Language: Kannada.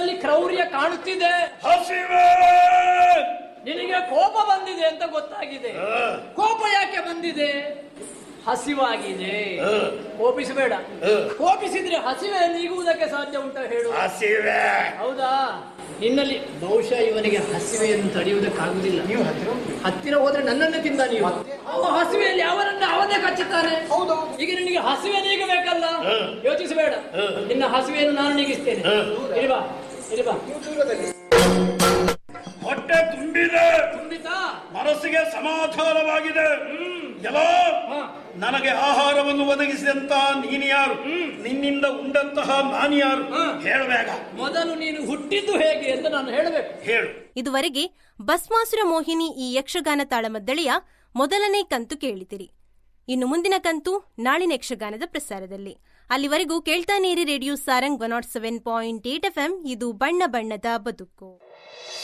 ನಿನ್ನಲ್ಲಿ ಕ್ರೌರ್ಯ ಕಾಣುತ್ತಿದೆ ಹಸಿವೆ ನಿನಗೆ ಕೋಪ ಬಂದಿದೆ ಅಂತ ಗೊತ್ತಾಗಿದೆ ಕೋಪ ಯಾಕೆ ಬಂದಿದೆ ಹಸಿವಾಗಿದೆ ಕೋಪಿಸಬೇಡ ಕೋಪಿಸಿದ್ರೆ ಹಸಿವೆ ನೀಗುವುದಕ್ಕೆ ಸಾಧ್ಯ ಉಂಟ ಹೇಳು ಹಸಿವೆ ಹೌದಾ ನಿನ್ನಲ್ಲಿ ಬಹುಶಃ ಇವನಿಗೆ ಹಸಿವೆಯನ್ನು ತಡೆಯುವುದಕ್ಕಾಗುದಿಲ್ಲ ನೀವು ಹತ್ತಿರ ಹೋಗಿ. ಹತ್ತಿರ ಹೋದ್ರೆ ನನ್ನನ್ನೇ ತಿಂದ ನೀವು ಅವ ಹಸಿವೆಯಲ್ಲಿ ಅವರನ್ನ ಅವನೇ ಕಚ್ಚುತ್ತಾನೆ ಈಗ ನಿನಗೆ ಹಸಿವೆ ನೀಗಬೇಕಲ್ಲ ಯೋಚಿಸಬೇಡ ನಿನ್ನ ಹಸಿವೆಯನ್ನು ನಾನು ನೀಗಿಸ್ತೇನೆ ಇರಿ ಬಾ ಇರಿ ಬಾ ನೀವು ದೂರದಲ್ಲಿ ಹೊಟ್ಟೆ ತುಂಬಿದೆ ತುಂಬಿತಾ ಮನಸ್ಸಿಗೆ ಸಮಾಧಾನವಾಗಿದೆ ಎಲ್ಲ ಹಾ. ನನಗೆ ಆಹಾರವನ್ನು ಒದಗಿಸಿದಂತ ನೀನು ಯಾರು ನಿನ್ನಿಂದ ಉಂಡಂತಹ ನಾನು ಯಾರು ಹೇಳಬೇಕ ಮೊದಲು ನೀನು ಹುಟ್ಟಿದ್ದು ಹೇಗೆ ಅಂತ ನಾನು ಹೇಳಬೇಕು ಹೇಳು ಇದುವರೆಗೆ ಭಸ್ಮಾಸುರ ಮೋಹಿನಿ ಈ ಯಕ್ಷಗಾನ ತಾಳಮದ್ದಳೆಯ ಮೊದಲನೇ ಕಂತು ಕೇಳಿದಿರಿ ಇನ್ನು ಮುಂದಿನ ಕಂತು ನಾಳಿನ ಯಕ್ಷಗಾನದ ಪ್ರಸಾರದಲ್ಲಿ ಅಲ್ಲಿವರೆಗೂ ಕೇಳ್ತಾನೇರಿ radio Sarang one nought seven point eight F ಇದು ಬಣ್ಣ ಬಣ್ಣದ ಬದುಕು